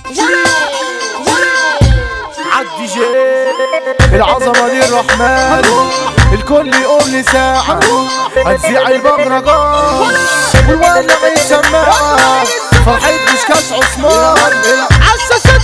عدي جي العظمة دي الرحمن الكل يقوم لي ساعة هتذيع المهرجان والولع السماعة فرحة مشكاش عثمان عالشاشات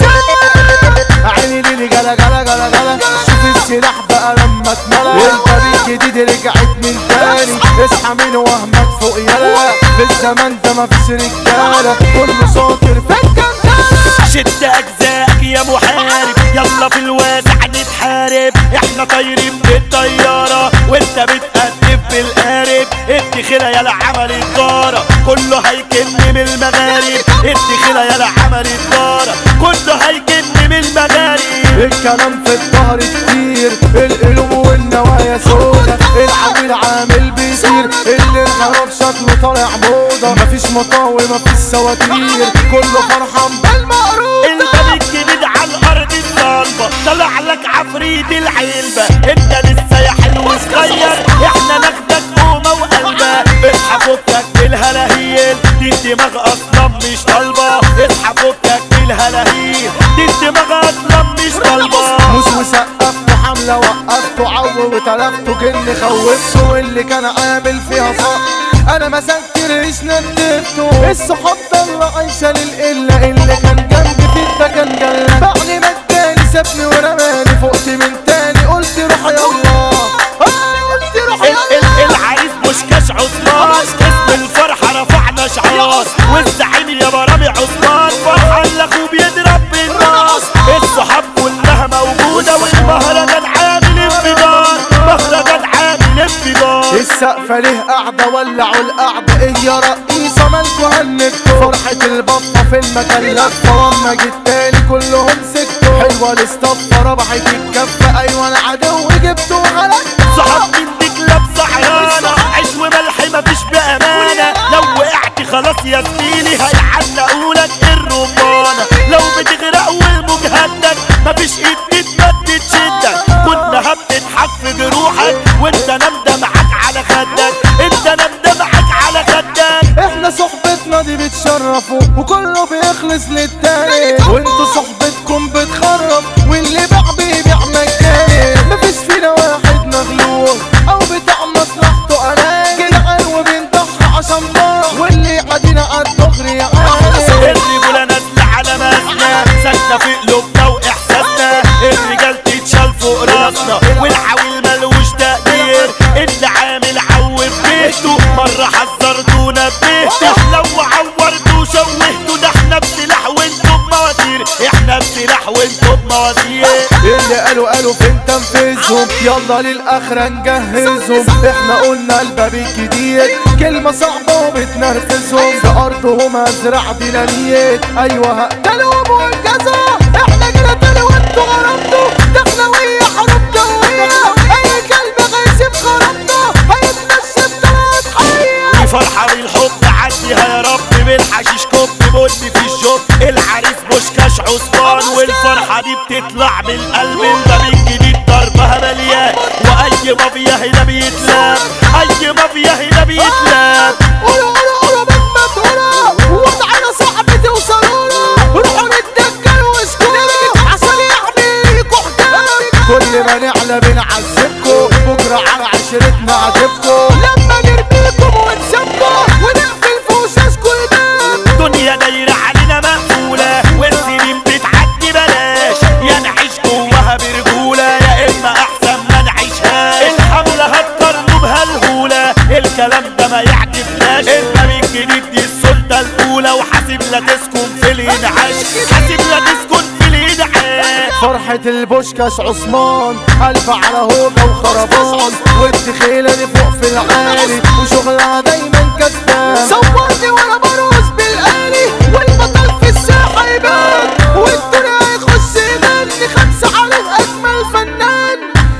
متساعة عيني ليلي جلا جلا جلا جلا شوف السلاح بقى لما اتملى الفريق جديد رجعت من تاني اصحى من وهمك فوق يلا في الزمن ده مفيش رجالة كله شاطر في الجنة شد اجزائك يا محارب يلا في الواسع نتحارب احنا طايرين بالطيارة وانت بتقدم بالقارب الدخلة يلا عمل الدارة كله هيكن من المغارب الدخلة يلا عمل الدارة كله هيكن من المغارب الكلام في الظهر كتير القلوب والنوايا سودا العميل عامل بيطير اللي انحرف شكله طالع موضة مفيش مطاوي مفيش سواتير كله فرحان بالمقروض انت الجديد على الارض الصلبة طلع لك عفريت العلبة انت لسه يا حلو صغير احنا ناخدك قومة وقلبة اصحى فكك بالهلاهيل دي الدماغ اصلا مش طالبة اصحى فكك بالهلاهيل دي الدماغ اصلا مش طالبة موس وسقفته حملة وقفته عو وتلفته جن خوفته واللي كان عامل فيها صح انا ما سكرش ندبته الصحاب ضل عايشة للقلة اللي كان جنبي في ده كان جلة بعد ما التاني سابني ورماني فقت من تاني قلت روح يا الله آه، قلت روح ال- يا ال- العريس مشكاش عثمان اسم الفرحة رفعنا شعار والزعيم يا برامي عثمان فرحان لاخوه بيضرب بالنار الصحاب كلها موجودة والمهرجان عامل انفجار مهرجان عامل انفجار السقفة ليه قاعدة ولعوا القعدة ايه يا رئيسة مالكوا هنكتوا فرحة البطة في المكان لفة واما جيت تاني كلهم سكتوا حلوة الاستفة ربحت الكفة ايوه انا عدو جبته وغلبته صحاب من ديك لابسة عيانة عيش وملح مفيش بأمانة لو وقعت خلاص يا زميلي هيعلقولك الرمانة لو بتغرق والموج هدك مفيش ايد تتمد تشدك كنا بتضحك في جروحك وانت نمدة معاك على خدك انت نمدة معاك على خدك احنا صحبتنا دي بتشرفوا وكله بيخلص للتاني وانتوا صحبتكم بتخرب واللي باع بيبيع مجاني مفيش فينا واحد مغلوب او بتاع مصلحته انا جدعان وبنضحي عشان بعض واللي عادينا على الدغري عادي الرجولة نازلة على ماسنا ساكنة في قلوبنا واحساسنا الرجال تتشال فوق راسنا والعويل ملوش تقدير اللي عامل عو في بيته مرة حذرتونا ببيته لو عورتوا شوهتوا ده احنا بسلاح وانتوا بمواسير احنا بسلاح وانتوا بمواسير اللي قالوا قالوا فين تنفذهم يلا للاخرة نجهزهم احنا قلنا الباب الجديد كلمة صعبة وبتنرفزهم في ارضهم ازرع ديناميت ايوه هقتلهم والجزا احنا جينا تاني وانتوا غربتوا دخلوية حروب جوية اي كلب غيسب خربنا هيتمشى بثلاث حية دي فرحة بالحب عديها يا رب بالحشيش كوب بني في الجوب العريس بوشكاش عثمان والفرحة دي بتطلع من القلب الباب الجديد ضربها مليان واي مافيا هنا بيتلام اي مافيا هنا بيتلام قولوا قولوا قولوا بما تقولوا وضعنا صعب توصلوا له روحوا نتدكر واسكتوا عشان يعمل لكم حكاية كل ما نعلى بنعذبكم بكرة على عشرتنا عاتبكم لما نرميكم ونسيبكم ونقفل في وشاشكم الباب دنيا دايرة علينا مقفولة والسنين بتعدي بلاش يا نعيش جواها برجولة يا إما أحسن ما نعيشهاش الحملة هتقارنوا بهالهولة الكلام ده ما يعجبناش الباب الجديد دي السلطة الأولى وحاسب لا تسكن في الإنعاش حاسب لا تسكن في الإنعاش فرحة البوشكاش عثمان ألف على هوجة وخربان والدخيلة دي فوق في العالي وشغلها دايما كسبان صورني وانا برقص بالآلي والبطل في الساحة يبان والدنيا هيخش يغني خمسة على أجمل فنان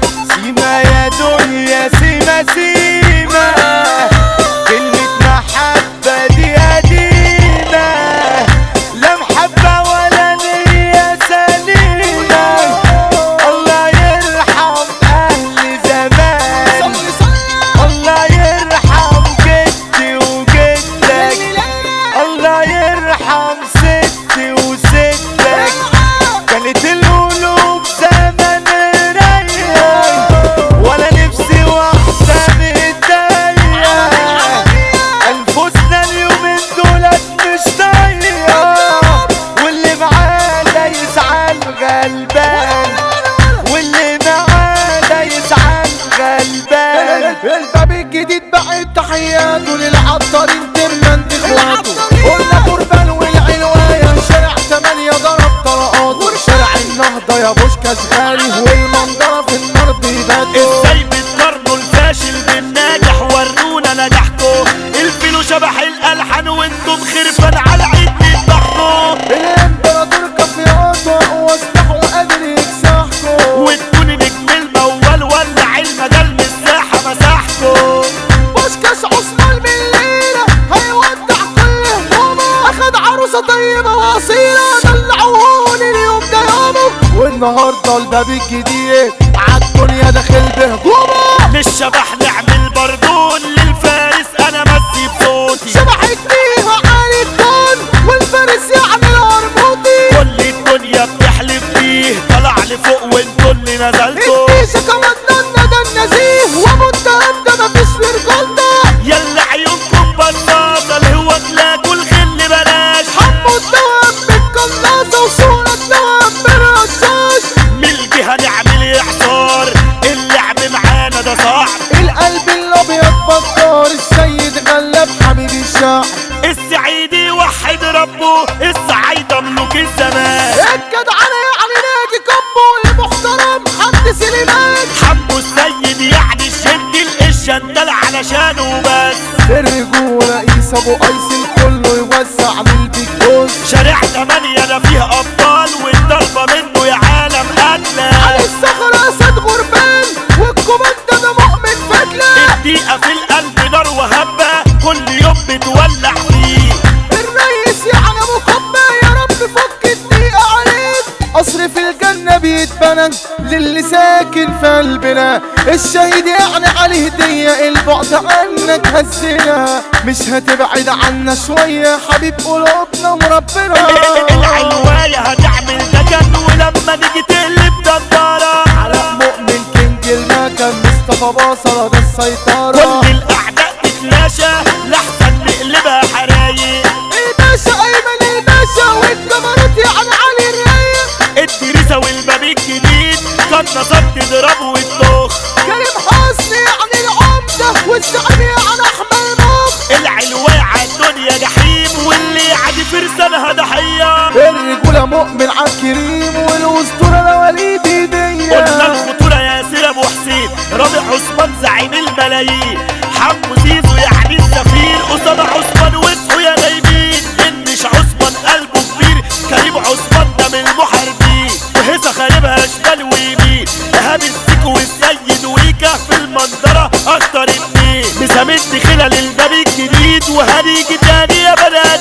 سيما يا دنيا سيما سيما كلمة محبة دي قديمة لا محبة ولا نية سليمة الله يرحم أهل زمان الله يرحم جدي وجدك النهارده يا بوشكاش غالي والمنظره في النار بيبدوا ازاي بتقارنوا الفاشل بالناجح ورونا نجاحكم الفيلو شبح الالحان وانتم خرفان على عيد بتضحكوا الامبراطور كافياته وسلاحه قادر يكسحكم وتكون نجم الموال ولع المجال مساحة مساحكم بوشكاش عثمان بالليلة هيودع كل همومه اخد عروسة طيبة واصيلة دلعوهون اليوم ده يومه والنهاردة الباب الجديد عالدنيا داخل بهجومه للشبح نعمل بردون للفارس انا مسي بصوتي شبحت فيها عالي الدون والفارس يعمل هرموطي كل الدنيا بتحلف بيه طلع لفوق وانتوا اللي نزلتوا الكيسة كماننا ده النزيه ومتهم ده مفيش في رجولته يلا عيونكم بطاطا الهوى تلاقوا الغل بلاش حمو الدوام بالقناصة وصورة دوام بالرشاش من الجهة نعمل اعصار اللعب معانا ده صعب القلب الابيض بطار السيد غلب حبيب الشعب السعيد يوحد ربه السعيد ملوك الزمان الجدعنة يعني ناجي كبو المحترم حمد سليمان حمو السيد يعني الشد الشندل علشانه بس الرجولة قيس ابو قيس الكل يوزع من البيج بوس شارع تمانية ده فيه ابطال والضربة منه يا عالم على قتلة الصخرة اسد غربان والكوماندا ده مؤمن فتلة الدقيقة في القلب نار وهبة كل يوم بتولع فيه الريس يعني مقبى يا رب فك الضيقة عليك قصر في الجنة بيتبنى للي ساكن في قلبنا الشهيد يعني عليه هدية البعد عنك هزنا مش هتبعد عنا شوية حبيب قلوبنا وربنا العلواية هتعمل دكن ولما نيجي تقلب دبارة على مؤمن كينج المكان مصطفى بصرة ده السيطرة كل الأعداء تتلاشى لحسن نقلبها حرايق الباشا ايمن الباشا والجمرات يعني علي الرايق الدريسة والباب الجديد كان نصب تضربه وتطخ كريم حسني يعني العمدة والزعيم يعني احمد مخ العلواية عالدنيا جحيم واللي يعدي فرسانها ضحية الرجولة مؤمن عالكريم والاسطورة ده وليد قلنا هدية الخطورة ياسر ابو حسين رابع عثمان زعيم الملايين حمو زيزو يعني السفير اسامة عثمان واسمه يا غايبين انش عثمان قلبه كبير كريم عثمان ده من المحاربين وهيصة خاربها شمال ويمين ايهاب السيكو والسيد ويكا في المنظرة اكتر اتنين مسامد خلال الباب الجديد وهنيجي تاني يا بنات